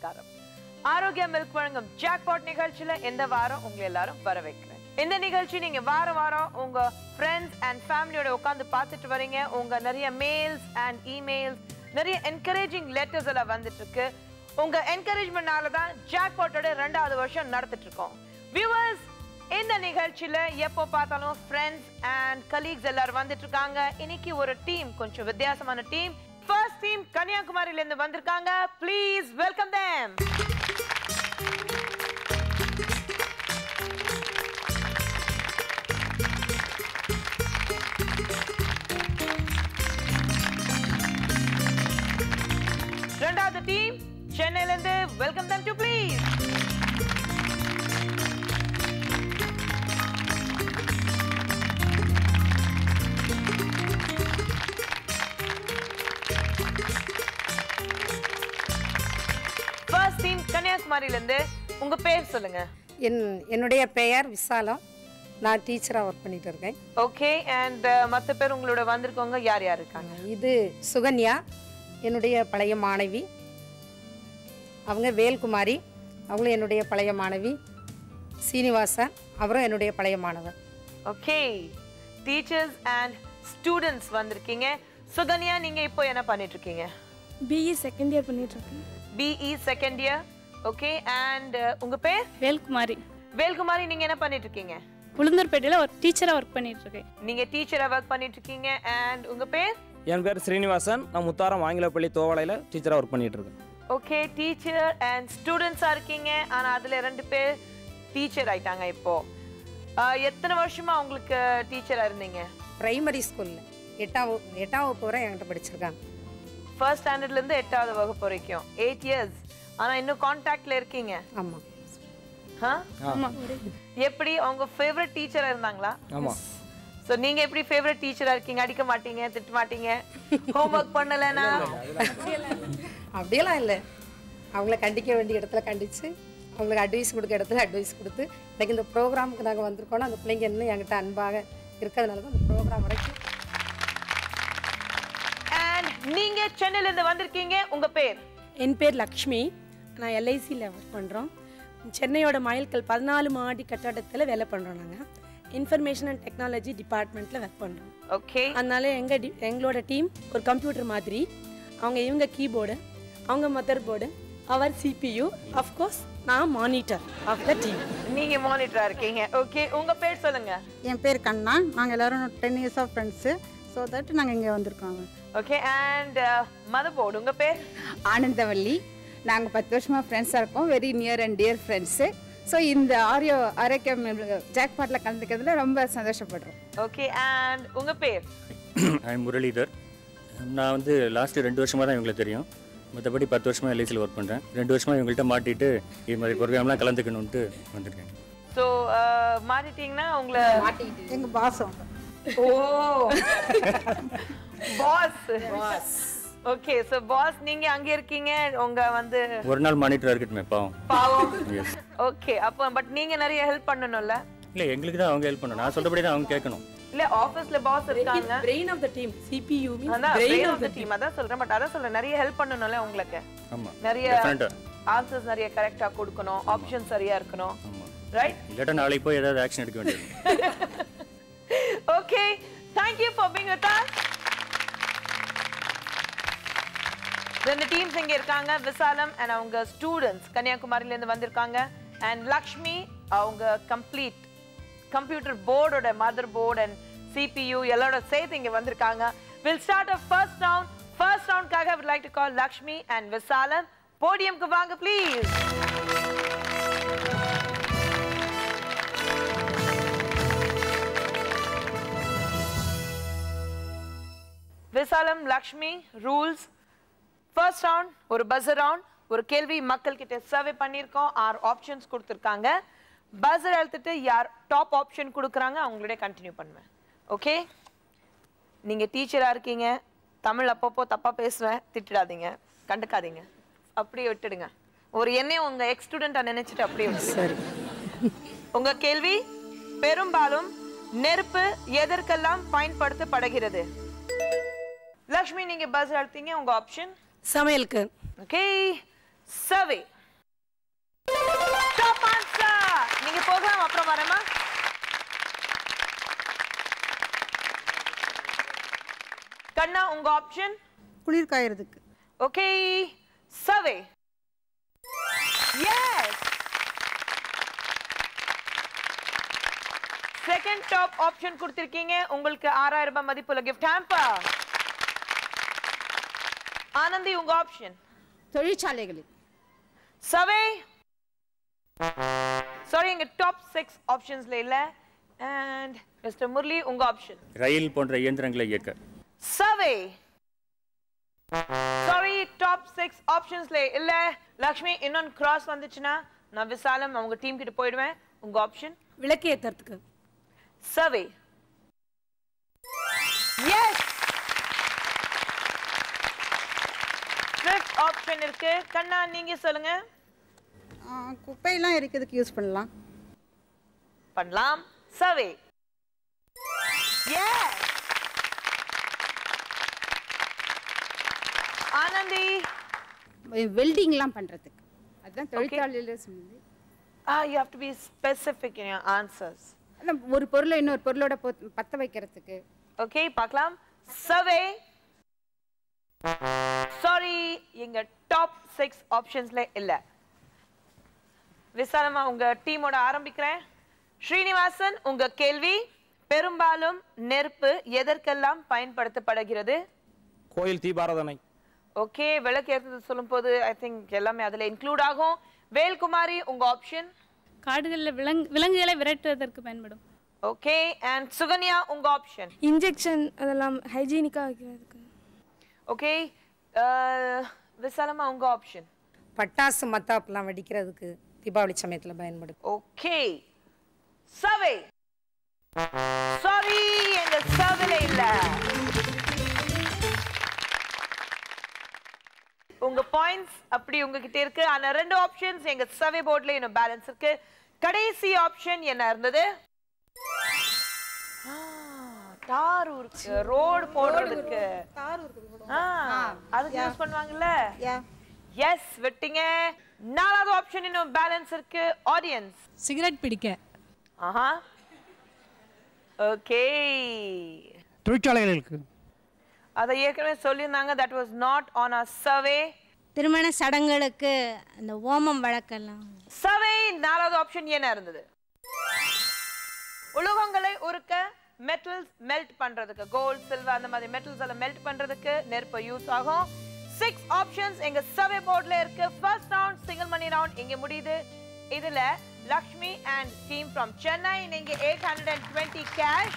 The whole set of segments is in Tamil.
நமஸ்காரம் ஆரோக்கிய மில்க் வழங்கும் ஜாக்பாட் நிகழ்ச்சியில இந்த வாரம் உங்களை எல்லாரும் வர வைக்கிறேன் இந்த நிகழ்ச்சி நீங்க வாரம் வாரம் உங்க ஃப்ரெண்ட்ஸ் அண்ட் ஃபேமிலியோட உட்காந்து பார்த்துட்டு வரீங்க உங்க நிறைய மெயில்ஸ் அண்ட் இமெயில்ஸ் நிறைய என்கரேஜிங் லெட்டர்ஸ் எல்லாம் வந்துட்டு இருக்கு உங்க என்கரேஜ்மெண்ட்னால தான் ஜாக்பாட்டோட ரெண்டாவது வருஷம் நடத்திட்டு இருக்கோம் வியூவர்ஸ் இந்த நிகழ்ச்சியில எப்போ பார்த்தாலும் ஃப்ரெண்ட்ஸ் அண்ட் கலீக்ஸ் எல்லாரும் வந்துட்டு இருக்காங்க இன்னைக்கு ஒரு டீம் கொஞ்சம் வித்தியாசமான டீம் ஃபர்ஸ்ட் டீம் கன்னியாகுமரியில இருந்து வந்திருக்காங்க ப்ளீஸ் வெல்கம் தேம் ரெண்டாவது டீம் சென்னையில இருந்து welcome them to please first team கன்னியாகுமரியில இருந்து உங்க பேர் சொல்லுங்க என் என்னுடைய பெயர் விசாலம் நான் டீச்சராக ஒர்க் பண்ணிட்டு இருக்கேன் ஓகே அண்ட் மத்த பேர் உங்களோட வந்திருக்கவங்க யார் யார் இருக்காங்க இது சுகன்யா என்னுடைய பழைய மாணவி அவங்க வேல்குமாரி அவங்களும் என்னுடைய பழைய மாணவி சீனிவாசன் அவரும் என்னுடைய பழைய மாணவர் ஓகே டீச்சர்ஸ் அண்ட் ஸ்டூடெண்ட்ஸ் வந்திருக்கீங்க சுகன்யா நீங்க இப்போ என்ன பண்ணிட்டு இருக்கீங்க பிஇ செகண்ட் இயர் பண்ணிட்டு இருக்கேன் BE second year okay and உங்க பேர் வேல்குமாரி வேல்குமாரி நீங்க என்ன பண்ணிட்டு இருக்கீங்க உளுந்தூர்பேட்டையில் ஒரு டீச்சராக ஒர்க் பண்ணிட்டு இருக்கேன் நீங்க டீச்சரா ஒர்க் பண்ணிட்டு இருக்கீங்க அண்ட் உங்க பேர் என் பேர் ஸ்ரீனிவாசன் நான் முத்தாரம் ஆங்கிலப்பள்ளி தோவளையில் டீச்சராக ஒர்க் பண்ணிட்டு இருக்கேன் ஓகே டீச்சர் அண்ட் ஸ்டூடெண்ட்ஸா இருக்கீங்க ஆனா அதுல ரெண்டு பேர் டீச்சர் ஆயிட்டாங்க இப்போ ஆஹ், எத்தனை வருஷமா உங்களுக்கு டீச்சரா இருந்தீங்க பிரைமரி ஸ்கூலில் எட்டாம் வகுப்பு எட்டாம் வகுப்பு வரை என்கிட்ட படிச்சிருக்காங்க ஃபர்ஸ்ட் ஸ்டாண்டர்ட்ல இருந்து எட்டாவது வகுப்பு வரைக்கும் எயிட் இயர்ஸ் ஆனா இன்னும் கான்டாக்ட்ல இருக்கீங்க ஆமாம் Huh? ஆமாம் எப்படி அவங்க ஃபேவரட் டீச்சரா இருந்தாங்களா ஆமாம் சோ நீங்க எப்படி ஃபேவரட் டீச்சரா இருக்கீங்க அடிக்க மாட்டீங்க திட்ட மாட்டீங்க ஹோம்ஒர்க் பண்ணலனா அப்படியெல்லாம் இல்லை அவங்கள கண்டிக்க வேண்டிய இடத்துல கண்டித்து அவங்களுக்கு அட்வைஸ் கொடுக்க இடத்துல அட்வைஸ் கொடுத்து இன்னைக்கு இந்த ப்ரோக்ராமுக்கு நாங்கள் வந்திருக்கோம்னா அந்த பிள்ளைங்க இன்னும் என்கிட்ட அன்பாக இருக்கிறதுனால தான் இந்த ப்ரோக்ராம் வரைக்கும் அண்ட் நீங்க சென்னையில இருந்து வந்திருக்கீங்க உங்க பேர் என் பேர் லக்ஷ்மி நான் எல்ஐசியில் ஒர்க் பண்ணுறோம் சென்னையோட மயில்கல் பதினாலு மாடி கட்டடத்தில் வேலை பண்ணுறோம் நாங்கள் இன்ஃபர்மேஷன் அண்ட் டெக்னாலஜி டிபார்ட்மெண்ட்டில் ஒர்க் பண்ணுறோம் ஓகே அதனால எங்கள் டி எங்களோட டீம் ஒரு கம்ப்யூட்டர் மாதிரி அவங்க இவங்க கீபோர்டு அவங்க மதர் போர்டு அவர் சிபியு அஃப்கோர்ஸ் நான் மானிட்டர் ஆஃப் த டீம் நீங்க மானிட்டரா இருக்கீங்க ஓகே உங்க பேர் சொல்லுங்க என் பேர் கண்ணா நாங்கள் எல்லாரும் ten years of friends so that நாங்கள் இங்கே வந்திருக்கோம் ஓகே அண்ட் மதர் போர்டு உங்க பேர் ஆனந்தவல்லி நாங்கள் பத்து வருஷமாக ஃப்ரெண்ட்ஸாக இருக்கோம் very near and dear friends so இந்த ஆரியோ ஆரோக்கியம் ஜாக்பாட்டில் கலந்துக்கிறதுல ரொம்ப சந்தோஷப்படுறோம் ஓகே அண்ட் உங்க பேர் ஐ முரளிதர் நான் வந்து லாஸ்ட் ரெண்டு வருஷமாக தான் இவங்களை தெரியும் மற்றபடி பத்து வருஷமாக எல்ஐசியில் ஒர்க் பண்ணுறேன் ரெண்டு வருஷமாக இவங்கள்ட்ட மாட்டிட்டு இது மாதிரி ப்ரோக்ராம்லாம் கலந்துக்கணுன்ட்டு வந்திருக்கேன் ஸோ மாறிட்டீங்கன்னா உங்களை எங்கள் பாசம் oh boss boss okay so boss நீங்க அங்க இருக்கீங்க உங்க வந்து ஒரு நாள் மானிட்டராக இருக்கட்டுமே பாவம் பாவம் எஸ் ஓகே அப்போ பட் நீங்க நிறைய ஹெல்ப் பண்ணணும்ல இல்லை எங்களுக்கு தான் அவங்க ஹெல்ப் பண்ணணும் நான் சொல்கிறபடி தான் அவங்க கேட்கணும் இல்ல ஆபீஸ்ல பாஸ் இருக்காங்க brain of the team CPU அதான் brain of the team அதான் சொல்றேன் பட் அதான் சொல்றேன் நிறைய ஹெல்ப் பண்ணணும்ல உங்களுக்கு ஆமாம் நிறைய டெஃபினட்டாக ஆன்சர்ஸ் நிறைய கரெக்டா கொடுக்கணும் ஆப்ஷன் சரியா இருக்கணும் ஆமாம் ரைட் இல்லாட்டா நாளைக்கு போய் ஏதாவது ஆக்ஷன் எடுக்க வேண்டியது okay thank you for being with us ரெண்டு டீம்ஸ் இங்க இருக்காங்க விசாலம் அண்ட் அவங்க ஸ்டூடெண்ட்ஸ் கன்னியாகுமரியில இருந்து வந்திருக்காங்க அண்ட் லக்ஷ்மி அவங்க கம்ப்ளீட் கம்ப்யூட்டர் போர்டோட மதர் போர்டு அண்ட் சிபியூ எல்லாரோட சேர்த்து இங்க வந்திருக்காங்க will start a first round first ரவுண்ட்காக would like to call Lakshmi and Visalam போடியம்க்கு வாங்க please Visalam Lakshmi rules first round ஒரு பஸர் ரவுண்ட் ஒரு கேள்வி மக்கள் கிட்ட சர்வே பண்ணியிருக்கோம் ஆறு ஆப்ஷன்ஸ் கொடுத்துருக்காங்க பஸர் அழுத்திட்டு யார் டாப் ஆப்ஷன் கொடுக்குறாங்க அவங்களோட கண்டினியூ பண்ணுவேன் ஓகே நீங்கள் டீச்சராக இருக்கீங்க தமிழ் அப்பப்போ தப்பாக பேசுவேன் திட்டிடாதீங்க கண்டுக்காதீங்க அப்படியே விட்டுடுங்க ஒரு எண்ணெய் உங்கள் எக்ஸ் ஸ்டூடெண்ட்டாக நினைச்சிட்டு அப்படியே விட்டுடுங்க. சரி உங்க கேள்வி பெரும்பாலும் நெருப்பு எதற்கெல்லாம் பயன்படுத்தப்படுகிறது லக்ஷ்மி நீங்க பஸ் அழுத்தீங்க உங்க ஆப்ஷன் சமையலுக்கு ஓகே சர்வே போகலாம் அப்புறம் வரேம்மா கண்ணா உங்க ஆப்ஷன் குளிர் காயறதுக்கு okay survey yes second top option கொடுத்திருக்கீங்க உங்களுக்கு ஆறாயிரம் ரூபாய் மதிப்புள்ள கிஃப்ட் ஹேம்பர் ஆனந்தி உங்க ஆப்ஷன் தொழிற்சாலைகளில் சவே சாரி எங்க டாப் சிக்ஸ் ஆப்ஷன்ஸ்ல இல்ல அண்ட் மிஸ்டர் முரளி உங்க ஆப்ஷன் ரயில் போன்ற இயந்திரங்களை இயக்க சவே சாரி டாப் சிக்ஸ் ஆப்ஷன்ஸ்ல இல்ல லக்ஷ்மி இன்னொன்னு கிராஸ் வந்துச்சுன்னா நான் விசாலம் அவங்க டீம் கிட்ட போயிடுவேன் உங்க ஆப்ஷன் விளக்கு ஏற்றுறதுக்கு சவே எஸ் ஃபிஃப்த் ஆப்ஷன் இருக்கு கண்ணா நீங்க சொல்லுங்க ஆ, குப்பையெல்லாம் எரிக்கிறதுக்கு யூஸ் பண்ணலாம் பண்ணலாம் சவே எஸ் ஆனந்தி வெல்டிங்லாம் பண்ணுறதுக்கு அதுதான் தொழிற்சாலையில் சொன்னது ah you have to be specific in your answers அதான் ஒரு பொருளை இன்னொரு பொருளோட பொ- பத்த வைக்கிறதுக்கு okay பார்க்கலாம் சவே சாரி எங்க டாப் சிக்ஸ் ஆப்ஷன்ஸ்ல இல்ல விசாலமா உங்க டீமோட ஆரம்பிக்கிறேன் ஸ்ரீனிவாசன் உங்க கேள்வி பெரும்பாலும் நெருப்பு எதற்கெல்லாம் பயன்படுத்தப்படுகிறது கோயில் தீபாராதனை ஓகே விளக்கு ஏற்றுறது சொல்லும்போது ஐ திங்க் எல்லாமே அதுல இன்க்ளூட் ஆகும் வேல்குமாரி உங்க ஆப்ஷன் காடுகளில் விலங்கு விலங்குகளை விரட்டுவதற்கு பயன்படும் ஓகே அண்ட் சுகன்யா உங்க ஆப்ஷன் இன்ஜெக்ஷன் அதெல்லாம் ஹைஜீனிக்காக வைக்கிறதுக்கு ஓகே விசாலமா உங்க ஆப்ஷன் பட்டாசு மத்தாப்புலாம் வெடிக்கிறதுக்கு தீபாவளி சமயத்தில் பயன்படுது ஓகே சவே சாரி எங்க சவில இல்ல உங்க பாயிண்ட்ஸ் அப்படி உங்ககிட்ட இருக்கு ஆனா ரெண்டு ஆப்ஷன்ஸ் எங்க சவே போர்ட்ல இன்னும் பேலன்ஸ் இருக்கு கடைசி ஆப்ஷன் என்ன இருந்தது தாரூர் ரோடு போடுறதுக்கு ஆ, அதுக்கு யூஸ் பண்ணுவாங்கல்ல எஸ் விட்டீங்க நாலாவது ஆப்ஷன் இன்னும் பேலன்ஸ் இருக்கு ஆடியன்ஸ் சிகரெட் பிடிக்க ஆஹா ஓகே தொழிற்சாலைகளுக்கு அதை ஏற்கனவே சொல்லியிருந்தாங்க that was not on a survey திருமண சடங்குகளுக்கு அந்த ஓமம் வழக்கெல்லாம் சர்வே நாலாவது ஆப்ஷன் என்ன இருந்தது உலோகங்களை உருக்க மெட்டல்ஸ் மெல்ட் பண்றதுக்கு கோல்ட் சில்வர் அந்த மாதிரி மெட்டல்ஸ் எல்லாம் மெல்ட் பண்றதுக்கு நெருப்பு யூஸ் ஆகும் சிக்ஸ் ஆப்ஷன்ஸ் எங்க சர்வே போர்ட்ல இருக்கு first round single money round இங்க முடியுது இதுல Lakshmi and team from Chennai நீங்க eight hundred and twenty cash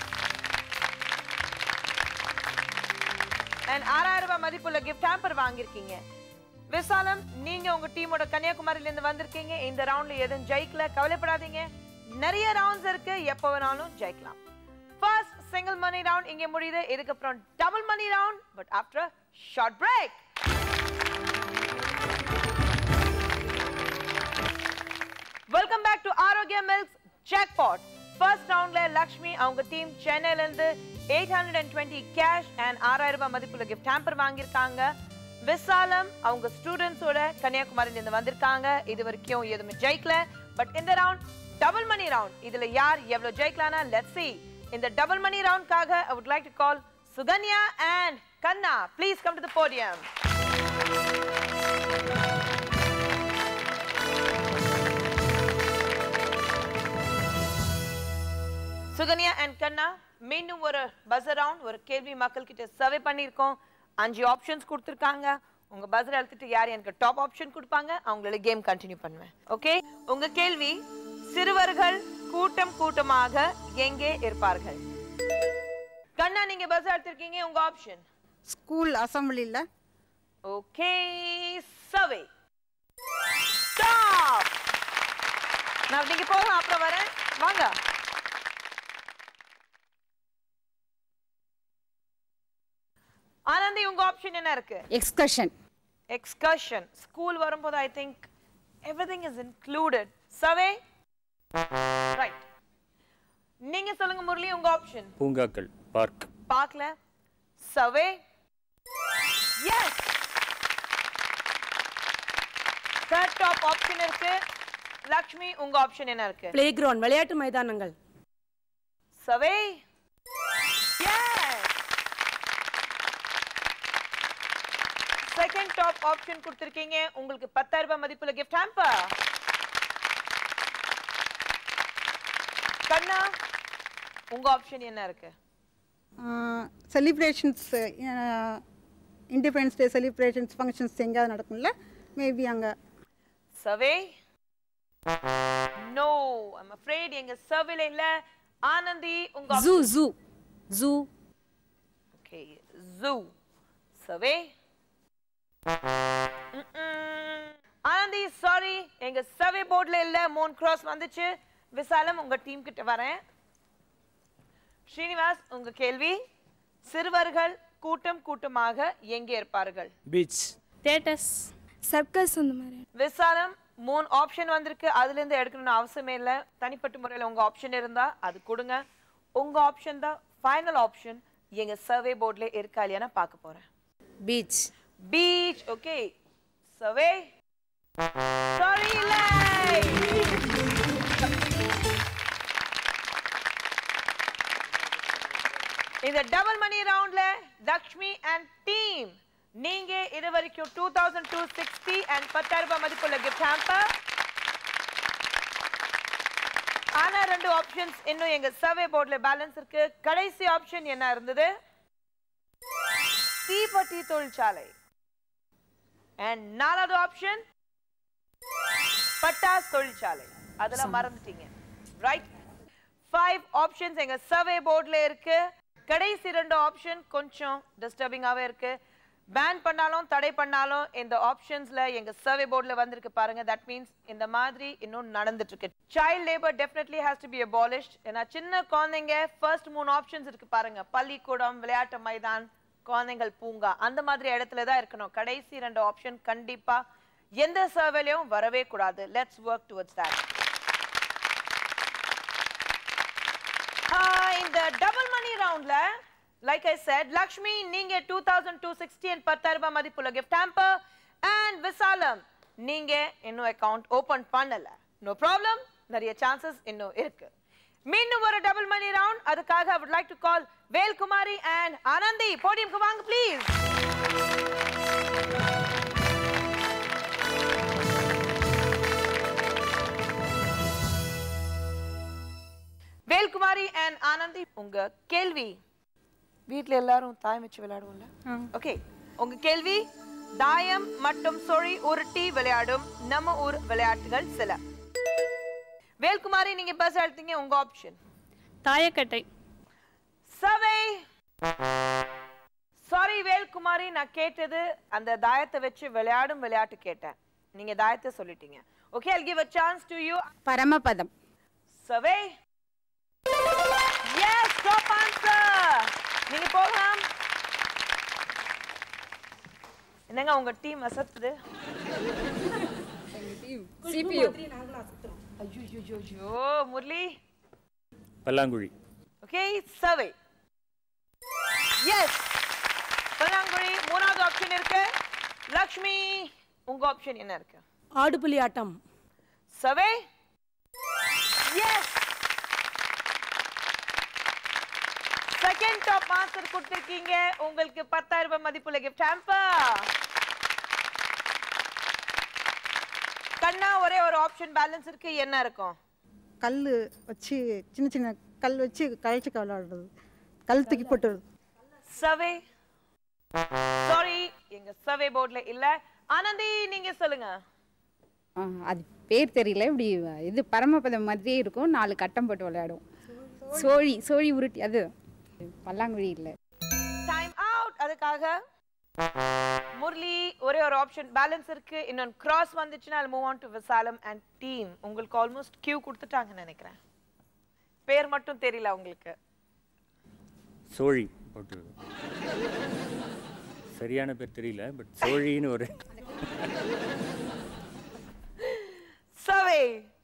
and ஆறாயிரம் ரூபாய் மதிப்புள்ள கிஃப்ட் ஹேம்பர் வாங்கியிருக்கீங்க விசாலம் நீங்க உங்க டீமோட கன்னியாகுமரியில இருந்து வந்திருக்கீங்க இந்த ரவுண்ட்ல எதுவும் ஜெயிக்கல கவலைப்படாதீங்க நிறைய ரவுண்ட்ஸ் இருக்கு எப்போ வேணாலும் ஜெயிக்கலாம் ஃபர்ஸ்ட் சிங்கிள் மணி ரவுண்ட் இங்க முடியுது இதுக்கப்புறம் double money round but after short break welcome back to Arokya milks jackpot first ரவுண்ட்ல லக்ஷ்மி அவங்க டீம் சென்னையில இருந்து eight hundred and twenty cash and ஆறாயிரம் ரூபாய் மதிப்புள்ள கிஃப்ட் ஹேம்பர் வாங்கியிருக்காங்க விசாலம் அவங்க ஸ்டூடெண்ட்ஸோட கன்னியாகுமரியில இருந்து வந்திருக்காங்க இது வரைக்கும் எதுவுமே ஜெயிக்கல பட் இந்த ரவுண்ட் டபுள் மணி ரவுண்ட் இதுல யார் எவ்வளவு ஜெயிக்கலாம்னா லெட்ஸ் see இந்த டபுள் மணி ரவுண்ட்காக I would like to call Sukanya and Kanna please come to the podium Sukanya and Kanna மீண்டும் ஒரு பஸர் ரவுண்ட் ஒரு கேள்வி மக்கள் கிட்ட சர்வே பண்ணியிருக்கோம் அஞ்சு ஆப்ஷன்ஸ் கொடுத்துருக்காங்க உங்க பஸர் எடுத்துட்டு யார் எனக்கு டாப் ஆப்ஷன் கொடுப்பாங்க அவங்களோட கேம் கண்டினியூ பண்ணுவேன் ஓகே உங்க கேள்வி சிறுவர்கள் கூட்டம் கூட்டமாக எங்கே இருப்பார்கள் கண்ணா நீங்க பஸ் எடுத்திருக்கீங்க உங்க ஆப்ஷன் ஸ்கூல் அசம்பிளியில் ஓகே சர்வே ஸ்டாப் நான் நீங்க போக அப்புறம் வரேன் வாங்க ஆனந்தி உங்க ஆப்ஷன் என்ன இருக்கு எக்ஸ்கர்ஷன் எக்ஸ்கர்ஷன் ஸ்கூல் வரும்போது I think everything is included survey right நீங்க சொல்லுங்க முரளி உங்க ஆப்ஷன் பூங்காக்கள் பார்க் பார்க்கல survey yes third top option இருக்கு லக்ஷ்மி உங்க ஆப்ஷன் என்ன இருக்கு பிளே கிரவுண்ட் விளையாட்டு மைதானங்கள் சவே செகண்ட் டாப் ஆப்ஷன் கொடுத்திருக்கீங்க உங்களுக்கு பத்தாயிரம் ரூபாய் மதிப்புள்ள கிஃப்ட் ஹாம்பர் கண்ணா உங்க ஆப்ஷன் என்ன இருக்கு celebrations independence day celebrations functions எங்கேயாவது நடக்கும்ல மேபி அங்கே சர்வே நோ ஐம் afraid எங்க சர்வேல இல்ல ஆனந்தி உங்க zoo zoo zoo okay zoo survey Anandhi sorry எங்க சர்வே போர்ட்ல இல்ல மோன் கிராஸ் வந்துச்சு விசாலம் உங்க டீம் கிட்ட வரேன் ஸ்ரீனிவாஸ் உங்க கேள்வி சிறுவர்கள் கூட்டம் கூட்டமாக எங்கே இருப்பார்கள் பீச் தேட்டர்ஸ் சர்க்கஸ் அந்த மாதிரி விசாலம் மூணு ஆப்ஷன் வந்திருக்கு அதுல இருந்து எடுக்கணும்னு அவசியமே இல்ல தனிப்பட்ட முறையில் உங்க ஆப்ஷன் இருந்தா அது கொடுங்க உங்க ஆப்ஷன் தான் ஃபைனல் ஆப்ஷன் எங்க சர்வே போர்ட்ல இருக்கா இல்லையான்னு பார்க்க போறேன் beach beach okay survey sorry இல்லை இந்த டபுள் மணி ரவுண்ட்ல லக்ஷ்மி அண்ட் டீம் நீங்க இது வரைக்கும் two thousand two sixty and பத்தாயிரம் ரூபாய் மதிப்புள்ள கிஃப்ட் ஹாம்பர் ஆனா ரெண்டு ஆப்ஷன்ஸ் இன்னும் எங்க சர்வே போர்ட்ல பேலன்ஸ் இருக்கு கடைசி ஆப்ஷன் என்ன இருந்தது தீப்பெட்டி தொழிற்சாலை அண்ட் நாலாவது ஆப்ஷன் பட்டாஸ் தொழிற்சாலை அதெல்லாம் மறந்துட்டீங்க ரைட் ஃபைவ் ஆப்ஷன்ஸ் எங்க சர்வே போர்ட்ல இருக்கு கடைசி ரெண்டு ஆப்ஷன் கொஞ்சம் டிஸ்டர்பிங்காவே இருக்கு பேன் பண்ணாலும் தடை பண்ணாலும் இந்த ஆப்ஷன்ஸ்ல எங்க சர்வே போர்ட்ல வந்திருக்கு பாருங்க தட் மீன்ஸ் இந்த மாதிரி இன்னும் நடந்துட்டு இருக்கு child labour definitely has to be abolished ஏன்னா சின்ன குழந்தைங்க ஃபர்ஸ்ட் மூணு ஆப்ஷன்ஸ் இருக்கு பாருங்க பள்ளிக்கூடம் விளையாட்டு மைதான் குழந்தைகள் பூங்கா அந்த மாதிரி இடத்துல தான் இருக்கணும் கடைசி ரெண்டு ஆப்ஷன் கண்டிப்பா எந்த சர்வேலையும் வரவே கூடாது லெட்ஸ் ஒர்க் டுவர்ட்ஸ் தட் இந்த டபுள் மணி ரவுண்ட்ல லைக் ஐ செட் லக்ஷ்மி நீங்க two thousand two sixty and பத்தாயிரம் ரூபாய் மதிப்புள்ள கிஃப்ட் ஹாம்பர் அண்ட் விசாலம் நீங்க இன்னும் அக்கவுண்ட் ஓபன் பண்ணல நோ ப்ராப்ளம் நிறைய சான்சஸ் இன்னும் இருக்கு மீண்டும் ஒரு டபுள் மணி ரவுண்ட் அதுக்காக I would like to call Velkumari and Anandhi போடியம்க்கு வாங்க ப்ளீஸ் வேல்குமாரி அண்ட் ஆனந்தி உங்க கேள்வி வீட்ல எல்லாரும் தாயம் வச்சு விளையாடுவோம்ல ஓகே உங்க கேள்வி தாயம் மற்றும் சொறி உருட்டி விளையாடும் நம்ம ஊர் விளையாட்டுகள் சில வேல்குமாரி நீங்க பஸ் எடுத்தீங்க உங்க ஆப்ஷன் தாயக்கட்டை சவை சாரி வேல்குமாரி நான் கேட்டது அந்த தாயத்தை வச்சு விளையாடும் விளையாட்டு கேட்டேன் நீங்க தாயத்தை சொல்லிட்டீங்க okay I'll give a chance to you பரமபதம் சவே எஸ் டாப் ஆன்சர் நீங்க போகலாம் என்னங்க உங்க டீம் அசத்துது சிபியு ஐயோ முரளி பல்லாங்குழி ஓகே சவை எஸ் பல்லாங்குழி மூணாவது ஆப்ஷன் இருக்கு லக்ஷ்மி உங்க ஆப்ஷன் என்ன இருக்கு ஆடுபுலி ஆட்டம் survey yes second top answer கொடுத்திருக்கீங்க உங்களுக்கு பத்தாயிரம் ரூபாய் மதிப்புள்ள கிஃப்ட் ஹாம்பர் கண்ணா ஒரே ஒரு ஆப்ஷன் பேலன்ஸ் இருக்கு என்ன இருக்கும் கல் வச்சு சின்ன சின்ன கல் வச்சு கழிச்சு விளையாடுறது கல் தூக்கி போட்டுறது சவே சாரி எங்க சவே போர்ட்ல இல்ல ஆனந்தி நீங்க சொல்லுங்க ஆ, அது பேர் தெரியல இப்படி இது பரமபதம் மாதிரியே இருக்கும் நாலு கட்டம் போட்டு விளையாடுவோம் சோழி சோழி உருட்டி அது பல்லாங்குழி இல்லை டைம் அவுட் அதுக்காக முரளி ஒரே ஒரு ஆப்ஷன் பேலன்ஸ் இருக்கு இன்னொன்று கிராஸ் வந்துச்சுன்னா move on to Visalam and team உங்களுக்கு ஆல்மோஸ்ட் கியூ கொடுத்துட்டாங்கன்னு நினைக்கிறேன் பேர் மட்டும் தெரியல உங்களுக்கு சோழி போட்டு சரியான பேர் தெரியல பட் சோழின்னு ஒரு survey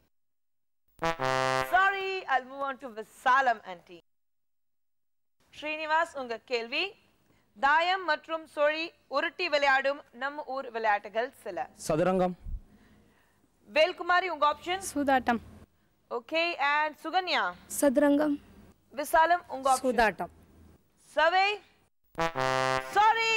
sorry I'll move on to Visalam and team Srinivas உங்க கேள்வி தாயம் மற்றும் சொழி உருட்டி விளையாடும் நம்ம ஊர் விளையாட்டுகள் சில சதுரங்கம் வேல்குமாரி உங்க ஆப்ஷன் சூதாட்டம் ஓகே அண்ட் சுகன்யா சதுரங்கம் விசாலம் உங்க ஆப்ஷன் சூதாட்டம் சவே சாரி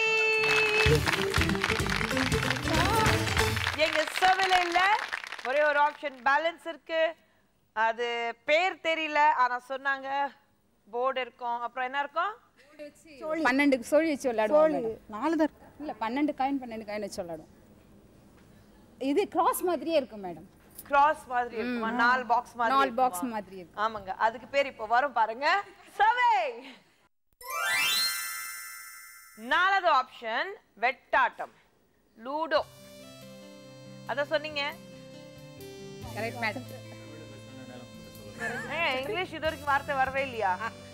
எங்க சர்வேல இல்ல ஒரே ஒரு ஆப்ஷன் பேலன்ஸ் இருக்கு அது பேர் தெரியல ஆனா சொன்னாங்க போர்டு இருக்கும் அப்புறம் என்ன இருக்கும் பன்னெண்டுக்கு சோழி வச்சு விளையாடுவோம் சோழி நாலு தான் இருக்கு. இல்லை பன்னெண்டு காயின் பன்னெண்டு காயின் வச்சு விளையாடுவோம் இது கிராஸ் மாதிரியே இருக்கும் மேடம் கிராஸ் மாதிரி இருக்குமா நாலு பாக்ஸ் மாதிரி நாலு பாக்ஸ் இருக்குமா? மாதிரி இருக்கும் ஆமாங்க அதுக்கு பேர் இப்போ வரும் பாருங்க சவே நாலாவது ஆப்ஷன் வெட்டாட்டம் லூடோ அத சொன்னீங்க கரெக்ட் மேடம் ஏய், இங்கிலீஷ் இது வரைக்கும் வார்த்தை வரவே இல்லையா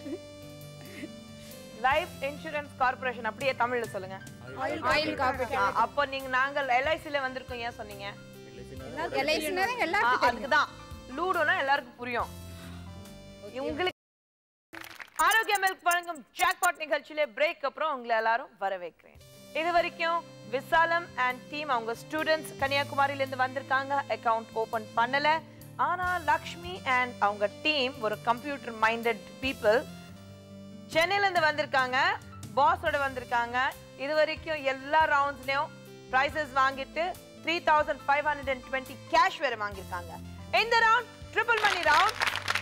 லைஃப் இன்சூரன்ஸ் கார்பரேஷன் அப்படியே தமிழ்ல சொல்லுங்க ஆயில் காப்பீட்டு ஆ, அப்போ நீங்க நாங்கள் எல்ஐசில வந்திருக்கோம் ஏன் சொன்னீங்க எல்ஐசினா ஆ, எல்லாருக்கும் அதுக்குதான் லூடோனா எல்லாருக்கும் புரியும் உங்களுக்கு ஆரோக்கிய மில்க் வழங்கும் ஜாக்பாட் நிகழ்ச்சியிலே பிரேக் அப்புறம் உங்களை எல்லாரும் வரவேற்கிறேன் இது வரைக்கும் விசாலம் அண்ட் டீம் அவங்க ஸ்டூடெண்ட்ஸ் கன்னியாகுமரியில இருந்து வந்திருக்காங்க அக்கவுண்ட் ஓபன் பண்ணல ஆனா லக்ஷ்மி அண்ட் அவங்க டீம் ஒரு கம்ப்யூட்டர் மைண்டட் பீப்புள் சென்னையில இருந்து வந்திருக்காங்க பாஸோட வந்திருக்காங்க இது வரைக்கும் எல்லா ரவுண்ட்ஸ்லயும் பிரைசஸ் வாங்கிட்டு three thousand five hundred and twenty cash வேற வாங்கியிருக்காங்க இந்த ரவுண்ட் ட்ரிபிள் மணி ரவுண்ட்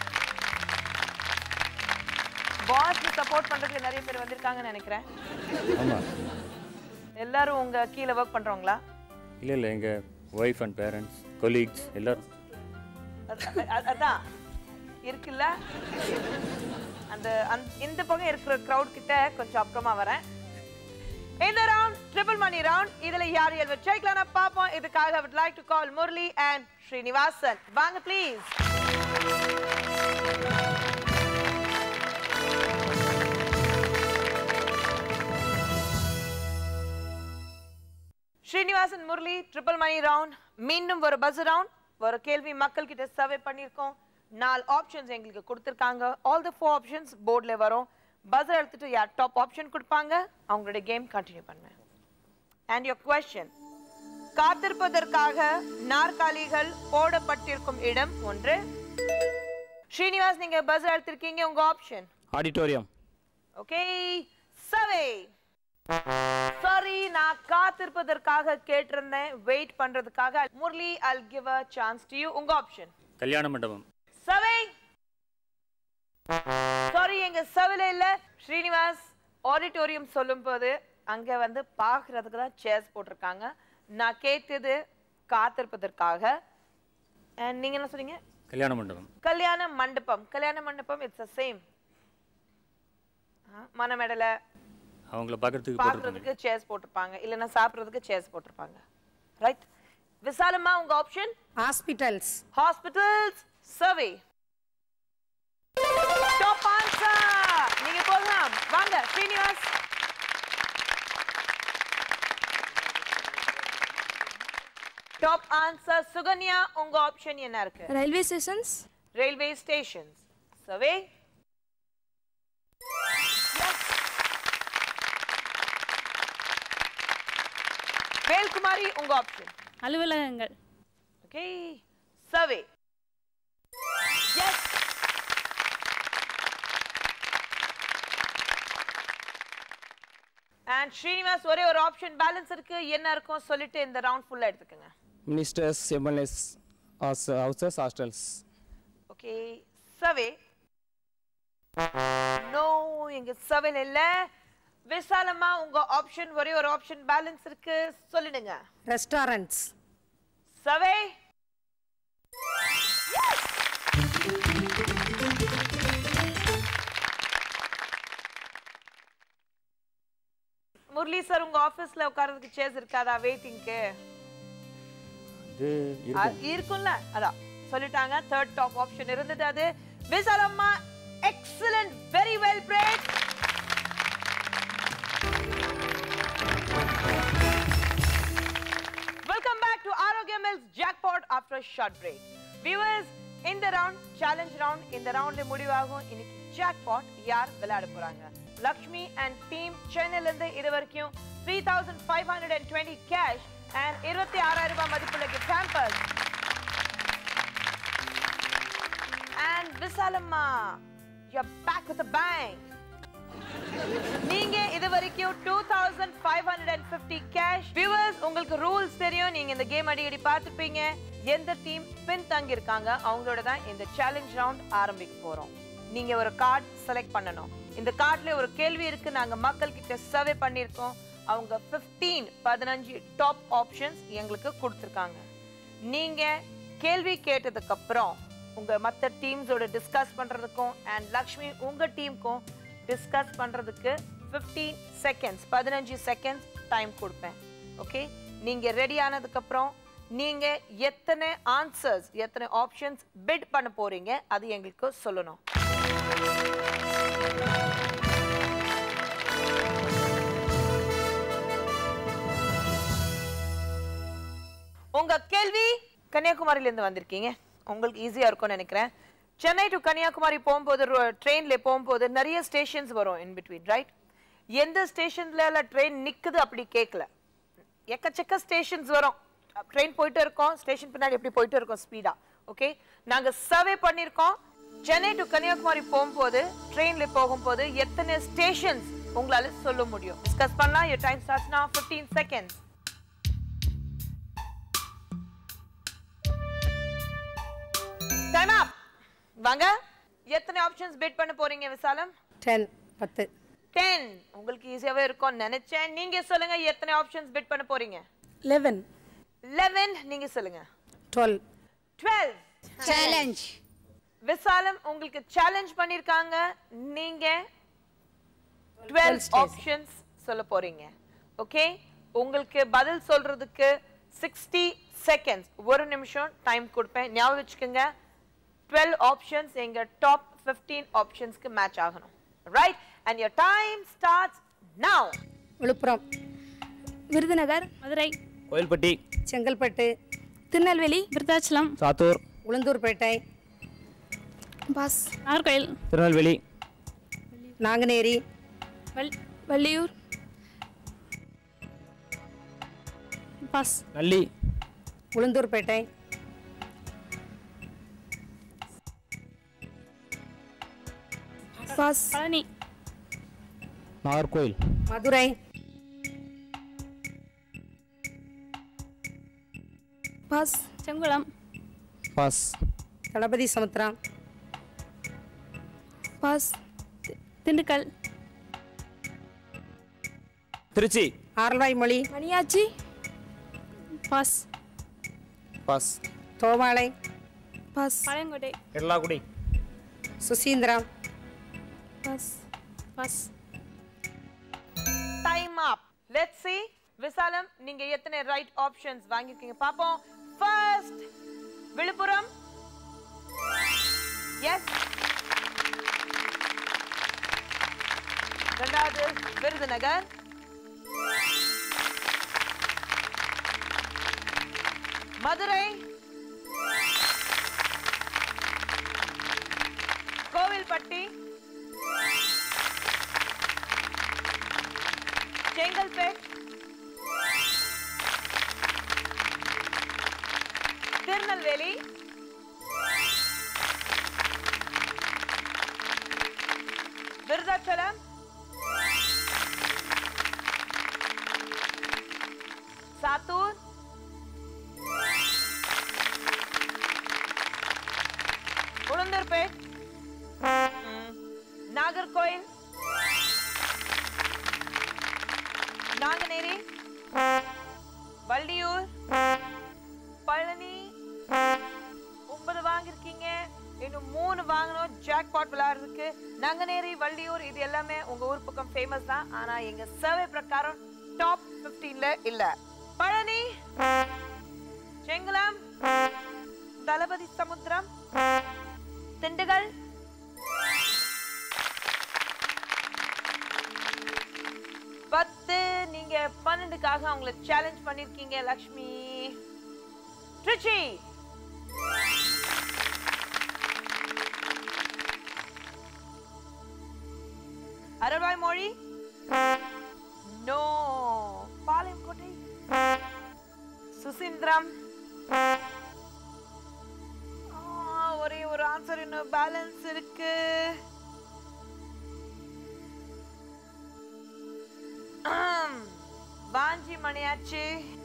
பாஸ்க்கு சப்போர்ட் பண்றதுக்கு நிறைய பேர் வந்திருக்காங்கன்னு நினைக்கிறேன் ஆமாம் எல்லாரும் உங்க கீழே ஒர்க் பண்றவங்களா இல்லை இல்லை எங்கள் ஒய்ஃப் அண்ட் பேரண்ட்ஸ் கொலீக்ஸ் எல்லோரும் அ- அ- அதான் இருக்குல்ல அந்த அந்த- இந்த பக்கம் இருக்கிற crowd கிட்ட கொஞ்சம் அப்புறமா வரேன் இந்த ரவுண்ட் ட்ரிபிள் மணி ரவுண்ட் இதுல யார் யார் வச்சிருக்கலாம் பாப்போம் இதுக்காக I would like to call Murali and Srinivasan வாங்க please Srinivasan Murali triple money round மீண்டும் ஒரு பஸ் ரவுண்ட் ஒரு கேள்வி மக்கள் கிட்ட சர்வே பண்ணியிருக்கோம் நாலு ஆப்ஷன்ஸ் எங்களுக்கு கொடுத்துருக்காங்க ஆல் த ஃபோர் ஆப்ஷன்ஸ் போர்டில் வரும் பஸ்ஸர் எடுத்துட்டு யார் டாப் ஆப்ஷன் கொடுப்பாங்க அவங்களுடைய கேம் கண்டினியூ பண்ணுவேன் அண்ட் யோர் கொஸ்டின் காத்திருப்பதற்காக நாற்காலிகள் போடப்பட்டிருக்கும் இடம் ஒன்று ஸ்ரீனிவாஸ் நீங்க பஸ்ஸர் எடுத்திருக்கீங்க உங்க option auditorium okay survey sorry நான் காத்திருப்பதற்காக கேட்டிருந்தேன் வெயிட் பண்றதுக்காக Murali I'll give a chance to you உங்க ஆப்ஷன் கல்யாண மண்டபம் சவே சாரி எங்க சவில இல்ல ஸ்ரீனிவாஸ் ஆடிட்டோரியம் சொல்லும்போது அங்க வந்து பார்க்கிறதுக்கு தான் சேர்ஸ் போட்டிருக்காங்க நான் கேட்டது காத்திருப்பதற்காக And நீங்க என்ன சொன்னீங்க கல்யாண மண்டபம் கல்யாண மண்டபம் கல்யாண மண்டபம் இட்ஸ் அ சேம் மனமெடல அவங்கள பார்க்கறதுக்கு போட்டிருப்பாங்க பாக்குறதுக்கு சேர்ஸ் போட்டிருப்பாங்க இல்லைன்னா சாப்பிடுறதுக்கு சேர்ஸ் போட்டிருப்பாங்க ரைட் விசாலமா உங்க option hospitals hospitals survey top answer நீங்க போகலாம் வாங்க ஸ்ரீனிவாஸ் டாப் ஆன்சர் சுகன்யா உங்க ஆப்ஷன் என்ன இருக்கு railway stations railway stations. Survey. Yes. Velkumari உங்க ஆப்ஷன் அலுவலகங்கள் okay survey yes and Srinivas ஒரே ஒரு ஆப்ஷன் பேலன்ஸ் இருக்கு என்ன இருக்கும் சொல்லிட்டு இந்த ரவுண்ட் ஃபுல்லா எடுத்துக்கோங்க ministers MLAs houses hostels okay survey no எங்க சவேல இல்ல விசாலமா உங்க ஆப்ஷன் ஒரே ஒரு ஆப்ஷன் பேலன்ஸ் இருக்கு சொல்லிடுங்க ரெஸ்டாரண்ட்ஸ் சவே முரளி சார் உங்க ஆபீஸ்ல உட்கார்றதுக்கு சேர்ஸ் இருக்காதா வெயிட்டிங்க்கு இது இருக்கும் இருக்கும்ல அதான் சொல்லிட்டாங்க தேர்ட் டாப் ஆப்ஷன் இருந்தது அது விசாலம்மா excellent very well break welcome back to Arokya milks jackpot after short break viewers இந்த ரவுண்ட் சேலஞ்ச் ரவுண்ட் இந்த ரவுண்ட்ல முடிவாகும் இன்னைக்கு ஜாக்பாட் யார் விளையாட போறாங்க லக்ஷ்மி அண்ட் டீம் சென்னையில இருந்து இது வரைக்கும் three thousand five hundred and twenty cash and இருபத்தி ஆறாயிரம் ரூபாய் மதிப்புள்ள கிஃப்ட் ஹேம்பர்ஸ் விசாலம்மா யூ பேக் வித் பேங்க் நீங்க இது வரைக்கும் two thousand five hundred and fifty cash viewers உங்களுக்கு ரூல்ஸ் தெரியும் நீங்க இந்த கேம் அடிக்கடி பார்த்துருப்பீங்க எந்த டீம் பின் தங்கி இருக்காங்க அவங்களோட தான் இந்த சேலஞ்ச் ரவுண்ட் ஆரம்பிக்க போறோம் நீங்க ஒரு கார்டு செலக்ட் பண்ணணும் இந்த கார்டுல ஒரு கேள்வி இருக்கு நாங்க மக்கள் கிட்ட சர்வே பண்ணியிருக்கோம் அவங்க 15 பதினஞ்சு டாப் ஆப்ஷன்ஸ் எங்களுக்கு கொடுத்துருக்காங்க நீங்க கேள்வி கேட்டதுக்கு அப்புறம் உங்க மற்ற டீம்ஸோட டிஸ்கஸ் பண்றதுக்கும் அண்ட் லக்ஷ்மி உங்க டீமுக்கும் டிஸ்கஸ் பண்றதுக்கு 15 செகண்ட்ஸ் பதினஞ்சு செகண்ட்ஸ் டைம் கொடுப்பேன் ஓகே நீங்க ரெடி ஆனதுக்கு அப்புறம் நீங்க எத்தனை ஆன்சர்ஸ் எத்தனை ஆப்ஷன்ஸ் பிட் பண்ண போறீங்க அது எங்களுக்கு சொல்லணும் உங்க கேள்வி கன்னியாகுமரியில இருந்து வந்திருக்கீங்க உங்களுக்கு ஈஸியா இருக்கும்னு நினைக்கிறேன் சென்னை டு கன்னியாகுமரி போகும்போது ட்ரெயின்ல போகும்போது நிறைய ஸ்டேஷன்ஸ் வரும் இன் பிட்வீன் ரைட் எந்த ஸ்டேஷன்ல ட்ரெயின் நிக்குது அப்படி கேட்கல எக்கச்சக்க ஸ்டேஷன்ஸ் வரும் ட்ரெயின் போயிட்டு இருக்கோம் ஸ்டேஷன் பின்னாடி எப்படி போயிட்டு இருக்கோம் ஸ்பீடா ஓகே நாங்க சர்வே பண்ணியிருக்கோம் சென்னை டு கன்னியாகுமரி போகும்போது ட்ரெயின்ல போகும்போது எத்தனை ஸ்டேஷன்ஸ் உங்களால சொல்ல முடியும் டிஸ்கஸ் பண்ணலாம் your time starts now 15 seconds time up வாங்க எத்தனை ஆப்ஷன்ஸ் பிட் பண்ண போறீங்க விசாலம் டென் பத்து 10 உங்களுக்கு ஈஸியாவே இருக்கும்னு நினைச்சேன் நீங்க சொல்லுங்க எத்தனை ஆப்ஷன்ஸ் பிட் பண்ண போறீங்க லெவன் 11 நீங்க சொல்லுங்க டுவெல் 12 சேலஞ்ச் விசாலம் உங்களுக்கு சேலஞ்ச் பண்ணிருக்காங்க நீங்க 12 ஆப்ஷன்ஸ் சொல்ல போறீங்க ஓகே உங்களுக்கு பதில் சொல்றதுக்கு 60 செகண்ட்ஸ் ஒரு நிமிஷம் டைம் கொடுப்பேன் ஞாபகம் வச்சுக்கோங்க 12 ஆப்ஷன்ஸ் எங்க டாப் 15 ஆப்ஷன்ஸ்க்கு மேட்ச் ஆகணும் right and your time starts now Villupuram Virudhunagar Madurai Kovilpatti Chengalpattu Tirunelveli Virudhachalam Sattur Ulundurpet pass Nagercoil Tirunelveli Nanguneri வள் வள்ளியூர் பாஸ் நல்லி Ulundurpet pass Palani Nagercoil Madurai pass Sengulam pass Thalapathi Samudram pass தி- Dindigul Trichy Aralvaimozhi Maniyachi pass pass Thovalai pass Palayamkottai எர்லாகுடி Suchindram pass pass time up let's see Visalam நீங்க எத்தனை ரைட் ஆப்ஷன்ஸ் வாங்கிருக்கீங்க பாப்போம் ஃபர்ஸ்ட் விழுப்புரம் எஸ் ரெண்டாவது விருதுநகர் மதுரை கோவில்பட்டி செங்கல்பேட் திருநெல்வேலி விருதாச்சலம் சாத்தூர் உளுந்தூர்பேட் ம். நாகர்கோயில் நாங்குநேரி வள்ளியூர் பழனி ஒன்பது வாங்கியிருக்கீங்க இன்னும் மூணு வாங்கணும் ஜாக்பாட் விளையாடுறதுக்கு நாங்குநேரி வள்ளியூர் இது எல்லாமே உங்க ஊர் பக்கம் ஃபேமஸ் தான் ஆனா எங்க சர்வே பிரகாரம் டாப் 15ல இல்ல பழனி செங்குளம் தளபதி சமுத்திரம் திண்டுக்கல் பத்து நீங்க பன்னெண்டுக்காக அவங்கள சேலஞ்ச் பண்ணிருக்கீங்க லக்ஷ்மி ட்ரிச்சி அரவாய் மொழி நோ பாளையங்கோட்டை சுசீந்திரம் ஆ, ஒரே ஒரு ஆன்சர் இன்னும் இன்னும் பேலன்ஸ் இருக்கு ஆம். வாஞ்சி மணியாச்சு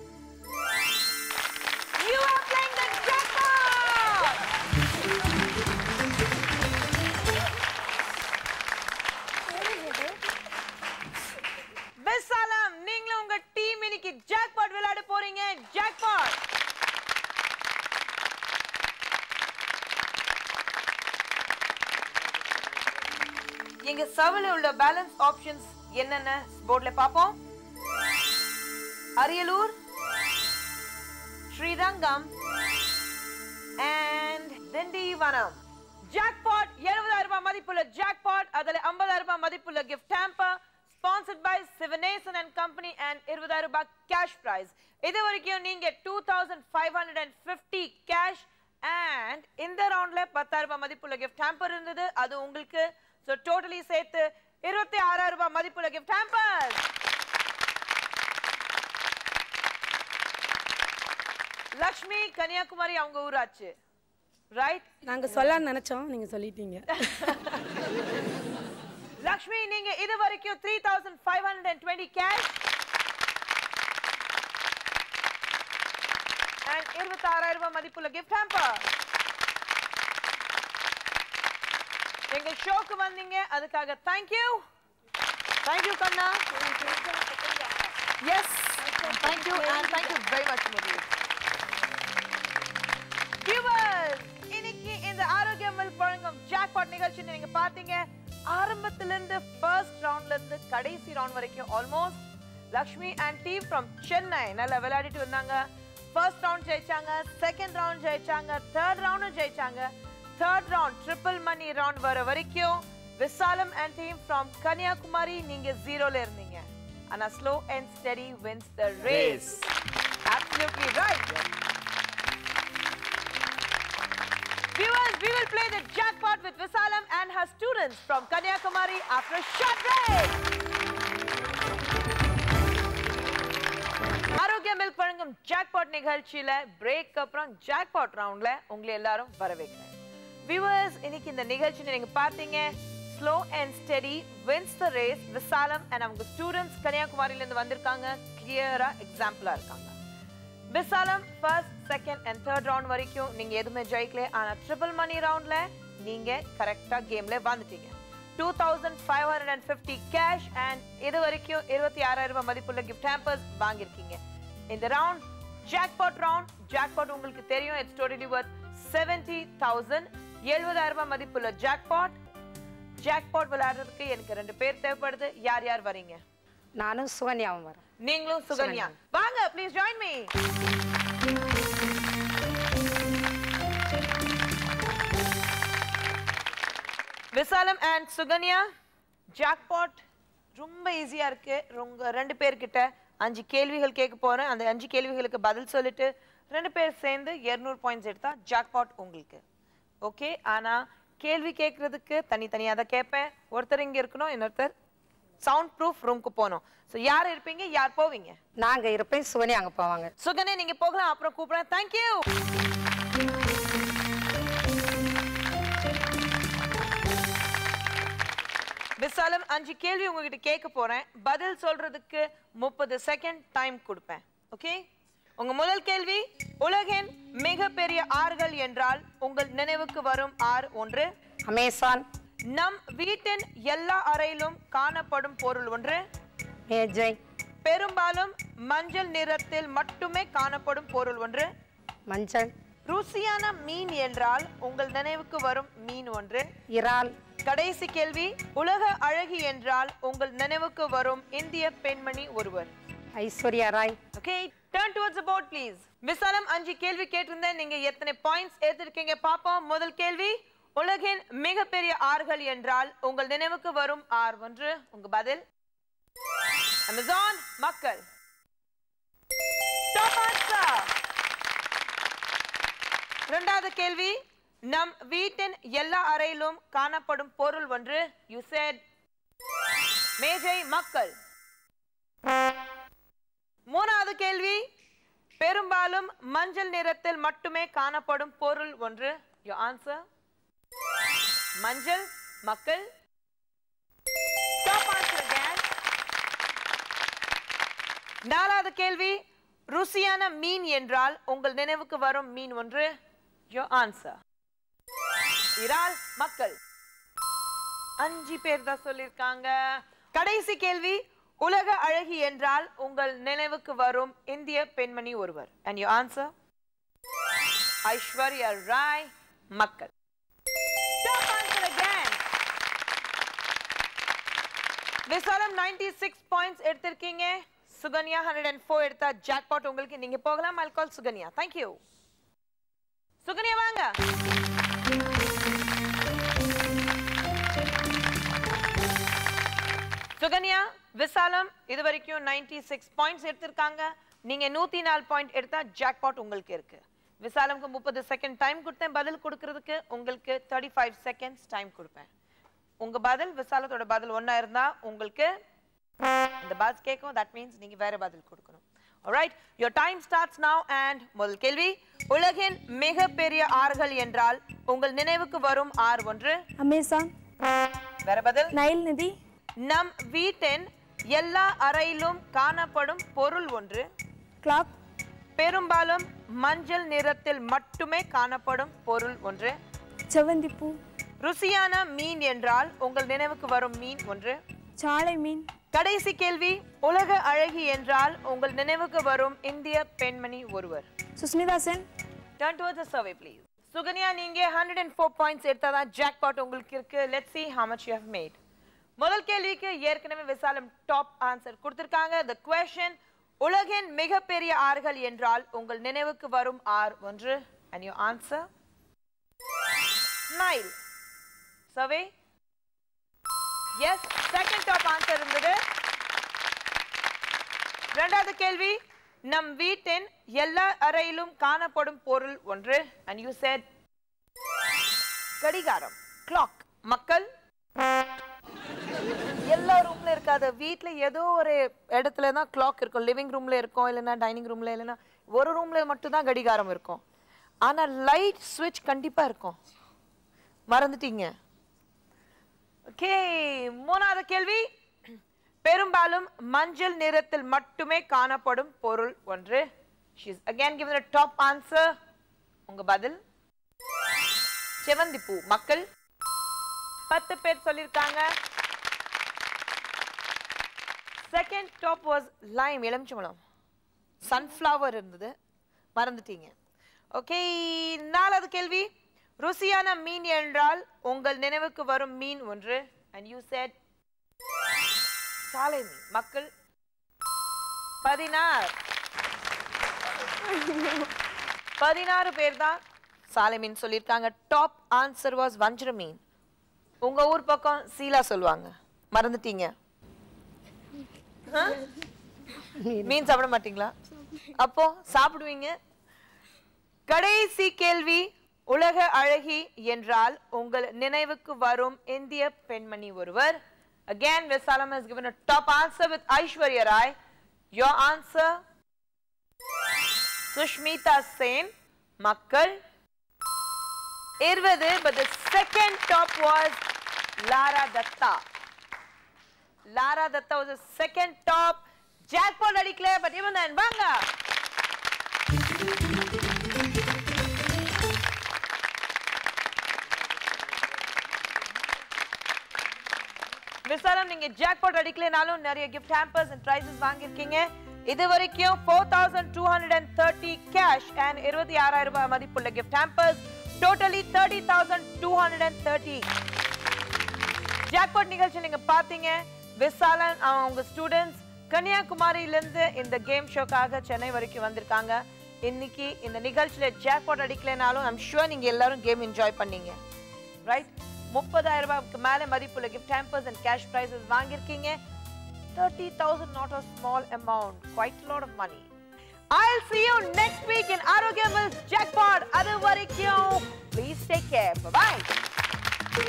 You are playing the jackpot! விசாலம் நீங்களும் உங்க டீம் இன்னைக்கு ஜாக்பாட் விளையாட போறீங்க ஜாக்பாட் எங்க சவல உள்ள பேலன்ஸ் ஆப்ஷன்ஸ் என்னென்ன போர்ட்ல பாப்போம் அரியலூர் ஸ்ரீரங்கம் அண்ட் திண்டிவனம் ஜாக்பாட் எழுபதாயிரம் ரூபாய் மதிப்புள்ள ஜாக்பாட் அதுல ஐம்பதாயிரம் ரூபாய் மதிப்புள்ள gift hamper sponsored by Sivanesan and company and இருபதாயிரம் ரூபாய் கேஷ் பிரைஸ் இது வரைக்கும் நீங்க two thousand five hundred and fifty cash and இந்த ரவுண்ட்ல பத்தாயிரம் ரூபாய் மதிப்புள்ள கிஃப்ட் டேம்பர் இருந்தது அது உங்களுக்கு ஸோ டோட்டலி சேர்த்து இருபத்தி ஆறாயிரம் ரூபாய் மதிப்புள்ள கிஃப்ட் டேம்பர் லக்ஷ்மி கன்னியாகுமரி அவங்க ஊராச்சு ரைட் நாங்க சொல்லலாம்னு நினைச்சோம் நீங்க சொல்லிட்டீங்க லக்ஷ்மி நீங்க இது வரைக்கும் three thousand five hundred and twenty cash and இருபத்தாறாயிரம் ரூபாய் மதிப்புள்ள கிஃப்ட் ஹேம்பர் எங்க ஷோக்கு வந்தீங்க அதுக்காக thank you thank you Kanna yes thank you and thank you very much முடி வியூவர்ஸ் இன்னைக்கு இந்த ஆரோக்கிய மில்க் வழங்கும் ஜாக்பாட் நிகழ்ச்சி நீங்க பாத்தீங்க ஆரம்பத்துல இருந்து ஃபர்ஸ்ட் ரவுண்ட்ல இருந்து கடைசி ரவுண்ட் வரைக்கும் almost Lakshmi and team from Chennai நல்லா விளையாடிட்டு வந்தாங்க ஃபர்ஸ்ட் ரவுண்ட் ஜெயிச்சாங்க செகண்ட் ரவுண்ட் ஜெயிச்சாங்க தேர்ட் ரவுண்டும் ஜெயிச்சாங்க third round triple money round வர வரைக்கும் விசாலம் அண்ட் டீம் ஃப்ரம் கன்னியாகுமரி நீங்க ஜீரோல இருந்தீங்க ஆனா slow and steady wins the race absolutely right Viewers, we will play the jackpot with Visalam and her students from Kanyakumari after a short break. Arokya milk வழங்கும் ஜாக்பாட் நிகழ்ச்சியில பிரேக் அப்புறம் ஜாக்பாட் ரவுண்ட்ல உங்களை எல்லாரும் வரவேற்கிறேன் வியூவர்ஸ் இன்னைக்கு இந்த நிகழ்ச்சி நீங்க பார்த்தீங்க slow and steady wins the race Visalam and அவங்க ஸ்டூடெண்ட்ஸ் கன்னியாகுமரியில இருந்து வந்திருக்காங்க கிளியரா எக்ஸாம்பிளா இருக்காங்க Visalam first second and third round வரைக்கும் நீங்க எதுவுமே ஜெயிக்கல ஆனா ட்ரிபிள் மணி ரவுண்ட்ல நீங்க கரெக்டா கேம்ல வந்துட்டீங்க two thousand five hundred and fifty cash and இது வரைக்கும் இருபத்தி ஆறாயிரம் ரூபாய் மதிப்புள்ள கிஃப்ட் ஹேம்பர்ஸ் வாங்கியிருக்கீங்க இந்த ரவுண்ட் ஜாக்பாட் ரவுண்ட் ஜாக்பாட் உங்களுக்கு தெரியும் it's totally worth seventy thousand எழுபதாயிரம் ரூபாய் மதிப்புள்ள ஜாக்பாட் ஜாக்பாட் விளையாடுறதுக்கு எனக்கு ரெண்டு பேர் தேவைப்படுது யார் யார் வரீங்க நானும் சுகன்யாவும் வரோம் நீங்களும் சுகன்யா வாங்க please join me Visalam and Sukanya jackpot ரொம்ப ஈஸியா இருக்கு ரொம்ப ரெண்டு பேர்கிட்ட அஞ்சு கேள்விகள் கேட்க போறேன் அந்த அஞ்சு கேள்விகளுக்கு பதில் சொல்லிட்டு ரெண்டு பேர் சேர்ந்து 200 பாயிண்ட்ஸ் எடுத்தா ஜாக்பாட் உங்களுக்கு ஓகே ஆனா கேள்வி கேட்கறதுக்கு தனித்தனியா தான் கேட்பேன் ஒருத்தர் இங்க இருக்கணும் இன்னொருத்தர் சவுண்ட் ப்ரூஃப் ரூம்க்கு போகணும் ஸோ யார் இருப்பீங்க யார் போவீங்க நாங்க இருப்பேன் சுகன்யா அங்க போவாங்க சுகனே நீங்க போகலாம் அப்புறம் கூப்பிடுறேன் தேங்க்யூ விசாலம் அஞ்சு கேள்வி உங்ககிட்ட கேட்க போறேன் பதில் சொல்றதுக்கு முப்பது செகண்ட் டைம் கொடுப்பேன் ஓகே உங்க முதல் கேள்வி உலகின் மிகப்பெரிய ஆறுகள் என்றால் உங்கள் நினைவுக்கு வரும் ஆறு ஒன்று அமேசான் நம் வீட்டின் எல்லா அறையிலும் காணப்படும் பொருள் ஒன்று மேஜை பெரும்பாலும் மஞ்சள் நிறத்தில் மட்டுமே காணப்படும் பொருள் ஒன்று மஞ்சள் ருசியான மீன் என்றால் உங்கள் நினைவுக்கு வரும் மீன் ஒன்று இறால் கடைசி கேள்வி உலக அழகி என்றால் உங்கள் நினைவுக்கு வரும் இந்திய பெண்மணி ஒருவர் Aishwarya Rai okay turn towards the board please Visalam அஞ்சு கேள்வி கேட்டிருந்தேன் நீங்க எத்தனை பாயிண்ட்ஸ் எடுத்திருக்கீங்க பாப்போம் முதல் கேள்வி உலகின் மிகப்பெரிய ஆறுகள் என்றால் உங்கள் நினைவுக்கு வரும் ஆறு ஒன்று உங்க பதில் அமேசான் மக்கள் Top answer. இரண்டாவது கேள்வி நம் வீட்டின் எல்லா அறையிலும் காணப்படும் பொருள் ஒன்று யூ said மேஜை மக்கள் மூணாவது கேள்வி பெரும்பாலும் மஞ்சள் நிறத்தில் மட்டுமே காணப்படும் பொருள் ஒன்று யோ ஆன்சர் மஞ்சள் மக்கள் Top answer again. நாலாவது கேள்வி ருசியான மீன் என்றால் உங்கள் நினைவுக்கு வரும் மீன் ஒன்று your answer இறால் மக்கள் அஞ்சு பேர் தான் சொல்லியிருக்காங்க கடைசி கேள்வி உலக அழகி என்றால் உங்கள் நினைவுக்கு வரும் இந்திய பெண்மணி ஒருவர் and your answer Aishwarya Rai மக்கள் Top answer again. விசாலம் 96 பாயிண்ட்ஸ் எடுத்திருக்கீங்க சுகன்யா 104 எடுத்தா ஜாக்பாட் உங்களுக்கு நீங்க போகலாம் I'll call Sukanya thank you Sukanya வாங்க சுகன்யா விசாலம் இது வரைக்கும் 96 சிக்ஸ் பாயிண்ட்ஸ் எடுத்திருக்காங்க நீங்க நூத்தி நாலு பாயிண்ட் எடுத்தா ஜாக்பாட் உங்களுக்கு இருக்கு விசாலம்க்கு முப்பது செகண்ட் டைம் கொடுத்தேன் பதில் கொடுக்கறதுக்கு உங்களுக்கு தேர்ட்டி ஃபைவ் செகண்ட்ஸ் டைம் கொடுப்பேன் உங்க பதில் விசாலத்தோட பதில் ஒண்ணா இருந்தா உங்களுக்கு இந்த பஸ் கேட்கும் தட் மீன்ஸ் நீங்க வேற பதில் கொடுக்கணும் alright your time starts now and முதல் கேள்வி உலகின் மிகப்பெரிய ஆறுகள் என்றால் உங்கள் நினைவுக்கு வரும் ஆறு ஒன்று அமேசான் வேற பதில் நைல் நதி நம் வீட்டின் எல்லா அறையிலும் காணப்படும் பொருள் ஒன்று கிளாக் பெரும்பாலும் மஞ்சள் நிறத்தில் மட்டுமே காணப்படும் பொருள் ஒன்று செவந்தி பூ ருசியான மீன் என்றால் உங்கள் நினைவுக்கு வரும் மீன் ஒன்று சாலை மீன் கடைசி கேள்வி உலக அழகி என்றால் உங்கள் நினைவுக்கு வரும் இந்திய பெண்மணி ஒருவர் Sushmita Sen turn to the survey please Sukanya நீங்க 104 ஃபோர் பாயிண்ட்ஸ் எடுத்தாதான் ஜாக்பாட் உங்களுக்கு இருக்கு let see how much you have made முதல் கேள்விக்கு ஏற்கனவே விசாலம் டாப் ஆன்சர் கொடுத்திருக்காங்க the question உலகின் மிகப்பெரிய ஆறுகள் என்றால் உங்கள் நினைவுக்கு வரும் ஆர் ஒன்று and your answer நைல் survey says second top answer இருந்தது இரண்டாவது கேள்வி நம் வீட்டின் எல்லா அறையிலும் காணப்படும் பொருள் ஒன்று and you said கடிகாரம் clock மக்கள் எல்லா ரூம்ல இருக்காது வீட்ல ஏதோ ஒரு இடத்துல தான் கிளாக் இருக்கும் லிவிங் ரூம்ல இருக்கும் இல்லைன்னா டைனிங் ரூம்ல இல்லைன்னா ஒரு ரூம்ல மட்டும் தான் கடிகாரம் இருக்கும் ஆனா லைட் ஸ்விட்ச் கண்டிப்பா இருக்கும் மறந்துட்டீங்க ஓகே மூணாவது கேள்வி பெரும்பாலும் மஞ்சள் நிறத்தில் மட்டுமே காணப்படும் பொருள் ஒன்று she's again given a top answer உங்க பதில் செவந்தி பூ மக்கள் பத்து பேர் சொல்லியிருக்காங்க செகண்ட் டாப் வாஸ் லைம் எலுமிச்சம்பழம் சன்ஃப்ளவர் இருந்தது மறந்துட்டீங்க ஓகே நாலாவது கேள்வி ருசியான மீன் என்றால் உங்கள் நினைவுக்கு வரும் மீன் ஒன்று அண்ட் யூ செட் சாலை மீன் மக்கள் பதினாறு பதினாறு பேர் தான் சாலை மீன் சொல்லியிருக்காங்க டாப் ஆன்சர் வாஸ் வஞ்சர மீன் உங்க ஊர் பக்கம் சீலா சொல்லுவாங்க மறந்துட்டீங்க ஆ? மீன் சாப்பிட மாட்டீங்களா அப்போ சாப்பிடுவீங்க கடைசி கேள்வி உலக அழகி என்றால் உங்கள் நினைவுக்கு வரும் இந்திய பெண்மணி ஒருவர் again Visalam has given a top answer with Aishwarya Rai your answer Sushmita Sen மக்கள் இருபது but the second top was Lara Datta Lara Datta was the second top jackpot அடிக்கல but even then வாங்க விசாலம் நீங்க ஜாக்பாட் அடிக்கலனாலும் நிறைய கிஃப்ட் ஹேம்பர்ஸ் அண்ட் ப்ரைசஸ் வாங்கியிருக்கீங்க இது வரைக்கும் four thousand two hundred and thirty cash and இருபத்தி ஆறாயிரம் ரூபாய் மதிப்புள்ள gift hampers totally thirty thousand two hundred and thirty jackpot நிகழ்ச்சி நீங்க பாத்தீங்க விசாலன் அவங்க ஸ்டூடெண்ட்ஸ் கன்னியாகுமரியிலிருந்து இந்த கேம் ஷோக்காக சென்னை வரைக்கும் வந்திருக்காங்க இன்னைக்கு இந்த நிகழ்ச்சியில ஜாக்பாட் அடிக்கலைனாலும் ஐம் ஷுவர் நீங்க எல்லாரும் கேம் என்ஜாய் பண்ணீங்க ரைட் முப்பதாயிரம் ரூபாய்க்கு மேல மதிப்புள்ள gift hampers and cash prizes வாங்கியிருக்கீங்க thirty thousand not a small amount quite lot of money I'll see you next week in Arogya Mills Jackpot. அது வரைக்கும் please take care. Bye bye.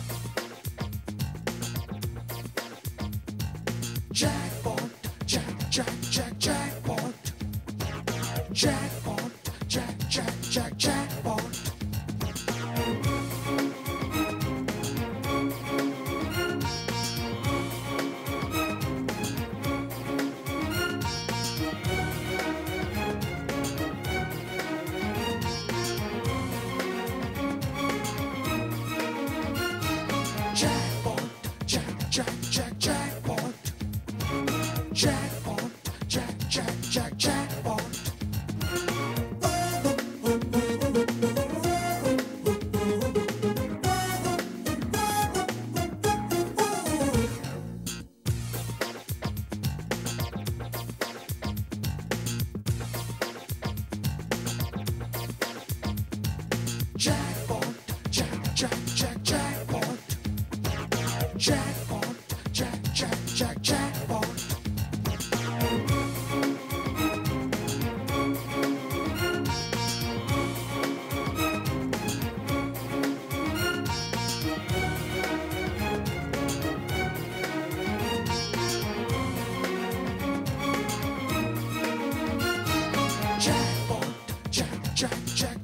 Jackpot, jack, jack, jack, jackpot. Jackpot, jack, jack, jack, jackpot. Jackpot, jack, jack, jack, jackpot. Jackpot, jack, jack, jack, jackpot. Jackpot, jack, jack, jack, jackpot. Jackpot, jack, jack, jack, jackpot. Jackpot, jack, jack, jack,